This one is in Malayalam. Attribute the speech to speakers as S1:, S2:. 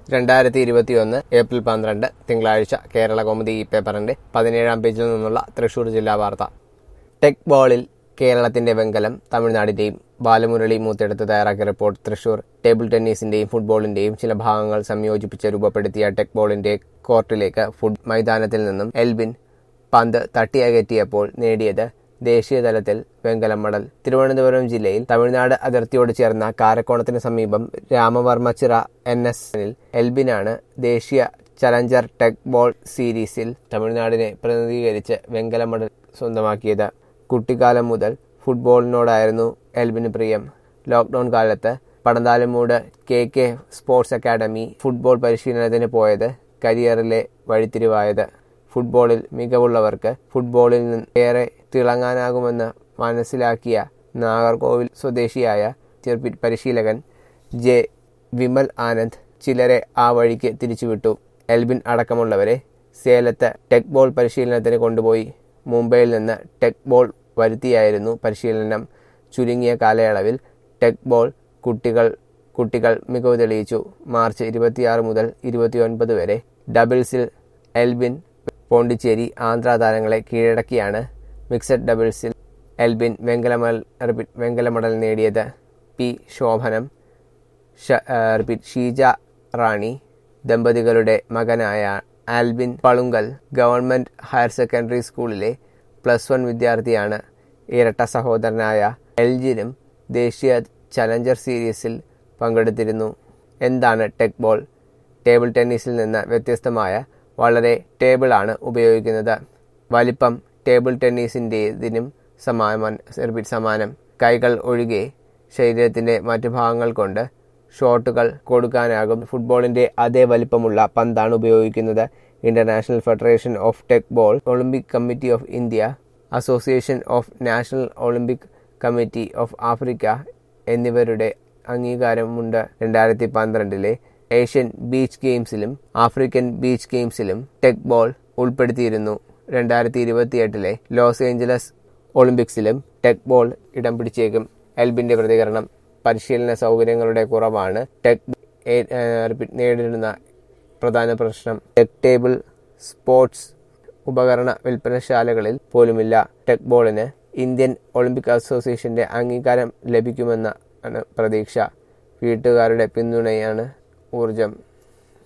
S1: രണ്ടായിരത്തി ഇരുപത്തിയൊന്ന് ഏപ്രിൽ പന്ത്രണ്ട് തിങ്കളാഴ്ച കേരള കൗമുദി ഈ പേപ്പറിന്റെ പതിനേഴാം പേജിൽ നിന്നുള്ള തൃശൂർ ജില്ലാ വാർത്ത ടെക് ബോളിൽ കേരളത്തിന്റെ വെങ്കലം തമിഴ്നാടിന്റെയും ബാലമുരളി മൂത്തെടുത്ത് തയ്യാറാക്കിയ റിപ്പോർട്ട് തൃശൂർ ടേബിൾ ടെന്നീസിന്റെയും ഫുട്ബോളിന്റെയും ചില ഭാഗങ്ങൾ സംയോജിപ്പിച്ച് രൂപപ്പെടുത്തിയ ടെക് ബോളിന്റെ കോർട്ടിലേക്ക് ഫുഡ് മൈതാനത്തിൽ നിന്നും എൽബിൻ പന്ത് തട്ടിയകറ്റിയപ്പോൾ നേടിയത് ദേശീയ തലത്തിൽ വെങ്കലം മെഡൽ തിരുവനന്തപുരം ജില്ലയിൽ തമിഴ്നാട് അതിർത്തിയോട് ചേർന്ന കാരക്കോണത്തിന് സമീപം രാമവർമ്മച്ചിറ എൻ എസ് എൽബിനാണ് ദേശീയ ചലഞ്ചർ ടെക് ബോൾ സീരീസിൽ തമിഴ്നാടിനെ പ്രതിനിധീകരിച്ച് വെങ്കല മെഡൽ സ്വന്തമാക്കിയത് കുട്ടിക്കാലം മുതൽ ഫുട്ബോളിനോടായിരുന്നു എൽബിന് പ്രിയം ലോക്ക്ഡൌൺ കാലത്ത് Padanthalamoodu K K sports academy football പരിശീലനത്തിന് പോയത് കരിയറിലെ വഴിത്തിരിവായത് ഫുട്ബോളിൽ മികവുള്ളവർക്ക് ഫുട്ബോളിൽ നിന്ന് ഏറെ തിളങ്ങാനാകുമെന്ന് മനസ്സിലാക്കിയ നാഗർകോവിൽ സ്വദേശിയായ ചെറുപ്പി പരിശീലകൻ ജെ വിമൽ ആനന്ദ് ചിലരെ ആ വഴിക്ക് തിരിച്ചുവിട്ടു എൽബിൻ അടക്കമുള്ളവരെ സേലത്ത് ടെക് ബോൾ പരിശീലനത്തിന് കൊണ്ടുപോയി മുംബൈയിൽ നിന്ന് ടെക് ബോൾ വരുത്തിയായിരുന്നു പരിശീലനം ചുരുങ്ങിയ കാലയളവിൽ ടെക് ബോൾ കുട്ടികൾ കുട്ടികൾ മികവ് തെളിയിച്ചു മാർച്ച് ഇരുപത്തിയാറ് മുതൽ ഇരുപത്തിയൊൻപത് വരെ ഡബിൾസിൽ എൽബിൻ പോണ്ടിച്ചേരി ആന്ധ്ര താരങ്ങളെ കീഴടക്കിയാണ് മിക്സഡ് ഡബിൾസിൽ എൽബിൻ വെങ്കല മെഡൽ റിപ്പീറ്റ് വെങ്കല മെഡൽ നേടിയത് പി ശോഭനം ഷ- ആ, റിപ്പീറ്റ് ഷീജ റാണി ദമ്പതികളുടെ മകനായ Albin Palunkal government higher secondary സ്കൂളിലെ പ്ലസ് വൺ വിദ്യാർത്ഥിയാണ് ഇരട്ട സഹോദരനായ എൽജിനും ദേശീയ ചലഞ്ചർ സീരീസിൽ പങ്കെടുത്തിരുന്നു എന്താണ് ടെക് ബോൾ ടേബിൾ ടെന്നീസിൽ നിന്ന് വ്യത്യസ്തമായ വളരെ ടേബിളാണ് ഉപയോഗിക്കുന്നത് വലിപ്പം ടേബിൾ ടെന്നീസിൻ്റെതിനും സമാനം സമാനം കൈകൾ ഒഴികെ ശരീരത്തിന്റെ മറ്റു ഭാഗങ്ങൾ കൊണ്ട് ഷോട്ടുകൾ കൊടുക്കാനാകും ഫുട്ബോളിന്റെ അതേ വലിപ്പമുള്ള പന്താണ് ഉപയോഗിക്കുന്നത് international federation of teqball Olympic committee of India association of national Olympic committee of Africa എന്നിവരുടെ അംഗീകാരമുണ്ട് രണ്ടായിരത്തി പന്ത്രണ്ടിലെ ഏഷ്യൻ ബീച്ച് ഗെയിംസിലും ആഫ്രിക്കൻ ബീച്ച് ഗെയിംസിലും ടെക് ബോൾ ഉൾപ്പെടുത്തിയിരുന്നു രണ്ടായിരത്തി ഇരുപത്തിയെട്ടിലെ ലോസ് ഏഞ്ചലസ് ഒളിമ്പിക്സിലും ടെക് ബോൾ ഇടം പിടിച്ചേക്കും എൽബിന്റെ പ്രതികരണം പരിശീലന സൗകര്യങ്ങളുടെ കുറവാണ് ടെക് ഏ- ഏ, റിപ്പീറ്റ് നേരിടുന്ന പ്രധാന പ്രശ്നം ടെക് ടേബിൾ സ്പോർട്സ് ഉപകരണ വിൽപ്പനശാലകളിൽ പോലുമില്ല ടെക് ബോളിന് ഇന്ത്യൻ ഒളിമ്പിക് അസോസിയേഷന്റെ അംഗീകാരം ലഭിക്കുമെന്ന ആണ് പ്രതീക്ഷ വീട്ടുകാരുടെ പിന്തുണയാണ് ഊർജം